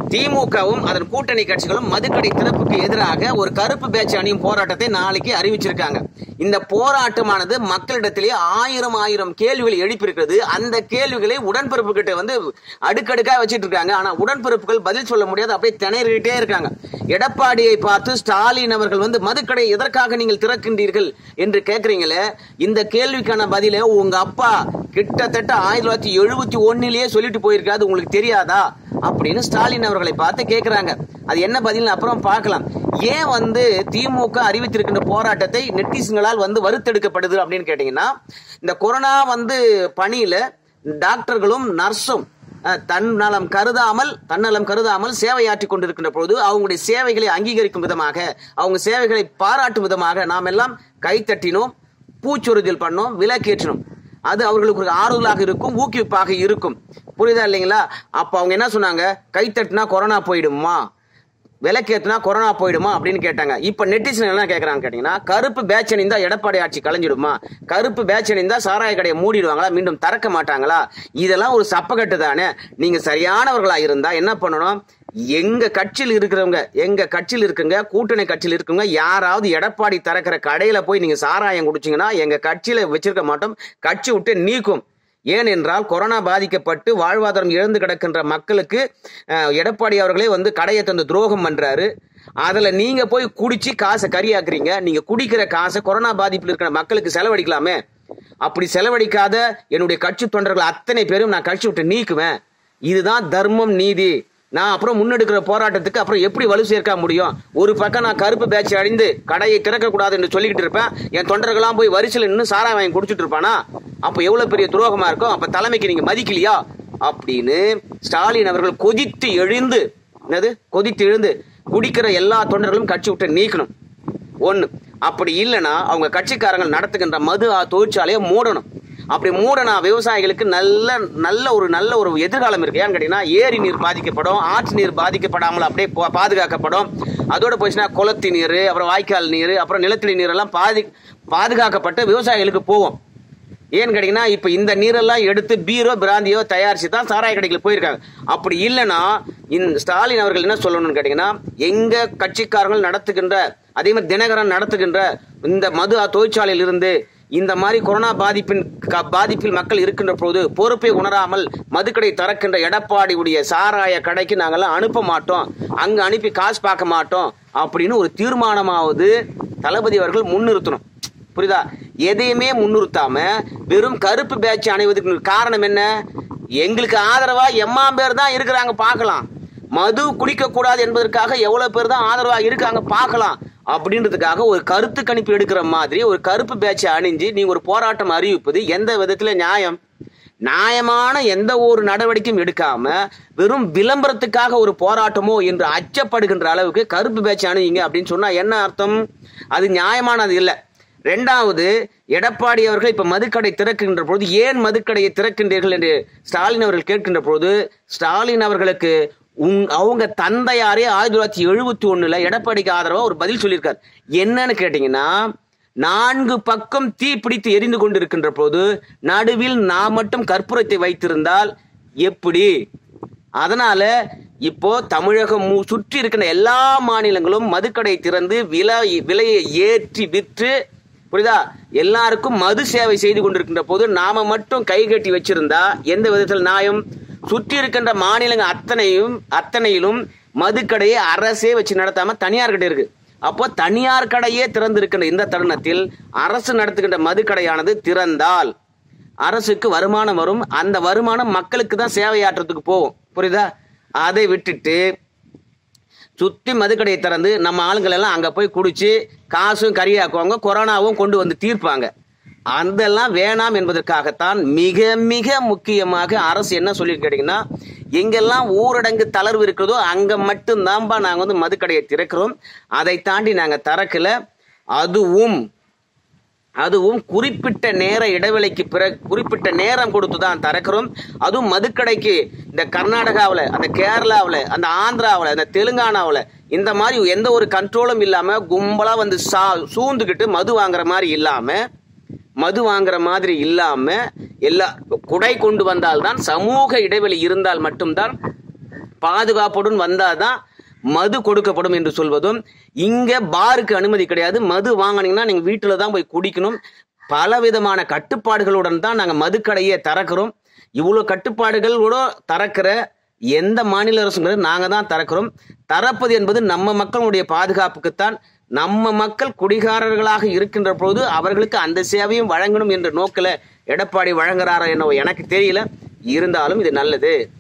திமுகவும் அதன் கூட்டணி கட்சிகளும் மதுக்கடை திறப்புக்கு எதிராக ஒரு கருப்பு பேட்ச் அணியும் போராட்டத்தை நாளைக்கு அறிவிச்சிருக்காங்க இந்த போராட்டமானது மக்களிடத்திலே ஆயிரம் ஆயிரம் கேள்விகளை எழுப்பியிருக்கிறது அந்த கேள்விகளை உடன்பிறப்பு கிட்ட வந்து அடுக்கடுக்கா வச்சிட்டு இருக்காங்க ஆனா உடன்பிறப்புகள் பதில் சொல்ல முடியாது அப்படியே திணறிக்கிட்டே இருக்காங்க எடப்பாடியை பார்த்து ஸ்டாலின் அவர்கள் வந்து மதுக்கடை எதற்காக நீங்கள் திறக்கின்றீர்கள் என்று கேக்குறீங்களே இந்த கேள்விக்கான பதில உங்க அப்பா கிட்டத்தட்ட ஆயிரத்தி தொள்ளாயிரத்தி எழுபத்தி ஒன்னிலேயே சொல்லிட்டு போயிருக்காது உங்களுக்கு தெரியாதா அப்படின்னு ஸ்டாலின் அவர்களை பார்த்து கேக்குறாங்க அது என்ன பதில் அப்புறம் பார்க்கலாம் ஏன் வந்து திமுக அறிவித்திருக்கின்ற போராட்டத்தை நெட்டிசன்களால் வந்து வருத்தெடுக்கப்படுது அப்படின்னு கேட்டீங்கன்னா இந்த கொரோனா வந்து பணியில டாக்டர்களும் நர்ஸும் அஹ், தன் நலம் கருதாமல் தன்னலம் கருதாமல் சேவையாற்றி கொண்டிருக்கின்ற பொழுது அவங்களுடைய சேவைகளை அங்கீகரிக்கும் விதமாக அவங்க சேவைகளை பாராட்டும் விதமாக நாம் எல்லாம் கைத்தட்டினோம் பூச்சொருதல் பண்ணோம் விலக்கேற்றினோம் அது அவர்களுக்கு ஒரு ஆறுதலாக இருக்கும் ஊக்குவிப்பாக இருக்கும் புரியுதா இல்லைங்களா அப்ப அவங்க என்ன சொன்னாங்க கைத்தட்டினா கொரோனா போயிடுமா விலக்கேத்துனா கொரோனா போயிடுமா அப்படின்னு கேட்டாங்க இப்ப நெட்டிசன் என்ன கேக்குறாங்க கேட்டீங்கன்னா கருப்பு பேட்ச் அணிந்தா எடப்பாடி ஆட்சி கலைஞ்சிடுமா கருப்பு பேட்ச் அணிந்தா சாராய கடையை மூடிடுவாங்களா மீண்டும் திறக்க மாட்டாங்களா இதெல்லாம் ஒரு சப்பக்கட்டு தானே நீங்க சரியானவர்களா இருந்தா என்ன பண்ணணும் எங்க கட்சியில் இருக்கிறவங்க எங்க கட்சியில் இருக்குங்க கூட்டணி கட்சியில் இருக்குங்க யாராவது எடப்பாடி திறக்கிற கடையில போய் நீங்க சாராயம் குடிச்சீங்கன்னா எங்க கட்சியில வச்சிருக்க மாட்டோம் கட்சி விட்டு நீக்கும் ஏனென்றால் கொரோனா பாதிக்கப்பட்டு வாழ்வாதாரம் இழந்து கிடக்கின்ற மக்களுக்கு அஹ், எடப்பாடி அவர்களே வந்து கடையை தந்து துரோகம் பண்றாரு அதுல நீங்க போய் குடிச்சு காசை கரியாக்குறீங்க நீங்க குடிக்கிற காசை கொரோனா பாதிப்பில் இருக்கிற மக்களுக்கு செலவழிக்கலாமே அப்படி செலவழிக்காத என்னுடைய கட்சி தொண்டர்கள் அத்தனை பேரும் நான் கட்சி விட்டு நீக்குவேன் இதுதான் தர்மம் நீதி நான் அப்புறம் முன்னெடுக்கிற போராட்டத்துக்கு அப்புறம் எப்படி வலு சேர்க்க முடியும் ஒரு பக்கம் நான் கருப்பு பேட்ச் அழிந்து கடையை திறக்க கூடாது என்று சொல்லிக்கிட்டு இருப்பேன் என் தொண்டர்கள்லாம் போய் வரிசையில் நின்று சாராயம் வாங்கி குடிச்சிட்டு இருப்பானா அப்ப எவ்வளவு பெரிய துரோகமா இருக்கும் அப்ப தலைமைக்கு நீங்க மதிக்கலையா அப்படின்னு ஸ்டாலின் அவர்கள் கொதித்து எழுந்து என்னது கொதித்து எழுந்து குடிக்கிற எல்லா தொண்டர்களும் கட்சி விட்டு நீக்கணும் ஒண்ணு அப்படி இல்லைன்னா அவங்க கட்சிக்காரங்க நடத்துகின்ற மது ஆ- தொழிற்சாலையை மூடணும் அப்படி மூடனா விவசாயிகளுக்கு நல்ல நல்ல ஒரு நல்ல ஒரு எதிர்காலம் இருக்கு ஏன்னு கேட்டீங்கன்னா ஏரி நீர் பாதிக்கப்படும் ஆற்று நீர் பாதிக்கப்படாமல் அப்படியே பா- பாதுகாக்கப்படும் அதோட போச்சுன்னா குளத்து நீர் அப்புறம் வாய்க்கால் நீர் அப்புறம் நிலத்தடி நீர் எல்லாம் பாதி பாதுகாக்கப்பட்டு விவசாயிகளுக்கு போகும் ஏன்னு கேட்டீங்கன்னா இப்ப இந்த நீரெல்லாம் எடுத்து பீரோ பிராந்தியோ தயாரிச்சு தான் சாராய கடைகளுக்கு போயிருக்காங்க அப்படி இல்லைன்னா இந்த ஸ்டாலின் அவர்கள் என்ன சொல்லணும்னு கேட்டீங்கன்னா எங்க கட்சிக்காரர்கள் நடத்துகின்ற அதே மாதிரி தினகரன் நடத்துகின்ற இந்த மது தொழிற்சாலையில் இருந்து இந்த மாதிரி கொரோனா பாதிப்பின் க- பாதிப்பில் மக்கள் இருக்கின்ற போது பொறுப்பை உணராமல் மதுக்கடை திறக்கின்ற எடப்பாடியுடைய சாராய கடைக்கு நாங்கெல்லாம் அனுப்ப மாட்டோம் அங்க அனுப்பி காசு பார்க்க மாட்டோம் அப்படின்னு ஒரு தீர்மானமாவது தளபதி அவர்கள் முன்னிறுத்தணும் புரியுதா எதையுமே முன்னிறுத்தாம வெறும் கருப்பு பேட்ச் அணைவதற்கு காரணம் என்ன எங்களுக்கு ஆதரவா எம்மாம் பேர் தான் இருக்கிறாங்க பார்க்கலாம் மது குடிக்க கூடாது என்பதற்காக எவ்வளவு பேர் தான் ஆதரவா இருக்காங்க பார்க்கலாம் அப்படின்றதுக்காக ஒரு கருத்து கணிப்பு எடுக்கிற மாதிரி ஒரு கருப்பு பேட்ச் அணிஞ்சு நீங்க ஒரு போராட்டம் அறிவிப்பது எந்த விதத்துல நியாயம் நியாயமான எந்த ஒரு நடவடிக்கையும் எடுக்காம வெறும் விளம்பரத்துக்காக ஒரு போராட்டமோ என்று அச்சப்படுகின்ற அளவுக்கு கருப்பு பேட்ச் அணுவீங்க அப்படின்னு சொன்னா என்ன அர்த்தம் அது நியாயமானது இல்லை ரெண்டாவது எடப்பாடி அவர்கள் இப்ப மதுக்கடை திறக்கின்ற பொழுது ஏன் மதுக்கடையை திறக்கின்றீர்கள் என்று ஸ்டாலின் அவர்கள் கேட்கின்ற பொழுது ஸ்டாலின் அவர்களுக்கு உங் அவங்க தந்தையாரே ஆயிரத்தி தொள்ளாயிரத்தி எழுபத்தி ஒண்ணுல எடப்பாடிக்கு ஆதரவா ஒரு பதில் சொல்லியிருக்கார் என்னன்னு கேட்டீங்கன்னா நான்கு பக்கம் தீ பிடித்து எரிந்து கொண்டிருக்கின்ற போது நடுவில் நான் மட்டும் கற்பூரத்தை வைத்திருந்தால் எப்படி அதனால இப்போ தமிழகம் மு- சுற்றி இருக்கின்ற எல்லா மாநிலங்களும் மதுக்கடை திறந்து விலை விலையை ஏற்றி விற்று புரியுதா எல்லாருக்கும் மது சேவை செய்து கொண்டிருக்கின்ற போது நாம மட்டும் கை கட்டி வச்சிருந்தா எந்த விதத்தில் நியாயம் சுற்றி இருக்கின்ற மாநிலங்கள் அத்தனையும் அத்தனையிலும் மதுக்கடையை அரசே வச்சு நடத்தாம தனியார் கிட்ட இருக்கு அப்போ தனியார் கடையே திறந்திருக்கின்ற இந்த தருணத்தில் அரசு நடத்துகின்ற மதுக்கடையானது திறந்தால் அரசுக்கு வருமானம் வரும் அந்த வருமானம் மக்களுக்கு தான் சேவையாற்றுறதுக்கு போகும் புரியுதா அதை விட்டுட்டு சுத்தி மதுக்கடையை திறந்து நம்ம ஆளுங்கள் எல்லாம் அங்க போய் குடிச்சு காசும் கரியாக்குவாங்க கொரோனாவும் கொண்டு வந்து தீர்ப்பாங்க அதெல்லாம் வேணாம் என்பதற்காகத்தான் மிக மிக முக்கியமாக அரசு என்ன சொல்லிட்டு கேட்டீங்கன்னா எங்கெல்லாம் ஊரடங்கு தளர்வு இருக்கிறதோ அங்க மட்டும்தான்பா நாங்க வந்து மதுக்கடையை திறக்கிறோம் அதை தாண்டி நாங்க திறக்கல அதுவும் அதுவும் குறிப்பிட்ட நேர இடைவெளிக்கு பிறகு குறிப்பிட்ட நேரம் கொடுத்து தான் திறக்கிறோம் அதுவும் மதுக்கடைக்கு இந்த கர்நாடகாவில் அந்த கேரளாவில் அந்த ஆந்திராவில் அந்த தெலுங்கானாவில் இந்த மாதிரி எந்த ஒரு கண்ட்ரோலும் இல்லாமல் கும்பலாக வந்து சா சூழ்ந்துக்கிட்டு மது வாங்குற மாதிரி இல்லாமல் மது வாங்குற மாதிரி இல்லாம எல்லா குடை கொண்டு வந்தால்தான் சமூக இடைவெளி இருந்தால் மட்டும்தான் பாதுகாப்புடன் வந்தாதான் மது கொடுக்கப்படும் என்று சொல்வதும் இங்க பாருக்கு அனுமதி கிடையாது மது வாங்கினீங்கன்னா நீங்க வீட்டுல தான் போய் குடிக்கணும் பலவிதமான கட்டுப்பாடுகளுடன் தான் நாங்க மதுக்கடையை திறக்கிறோம் இவ்வளவு கட்டுப்பாடுகளோட திறக்கிற எந்த மாநில அரசும் கிடையாது. நாங்க தான் திறக்கிறோம் திறப்பது என்பது நம்ம மக்களுடைய பாதுகாப்புக்குத்தான் நம்ம மக்கள் குடிகாரர்களாக இருக்கின்ற போது அவர்களுக்கு அந்த சேவையும் வழங்கணும் என்ற நோக்கில எடப்பாடி வழங்குறாரா என்னவோ எனக்கு தெரியல இருந்தாலும் இது நல்லது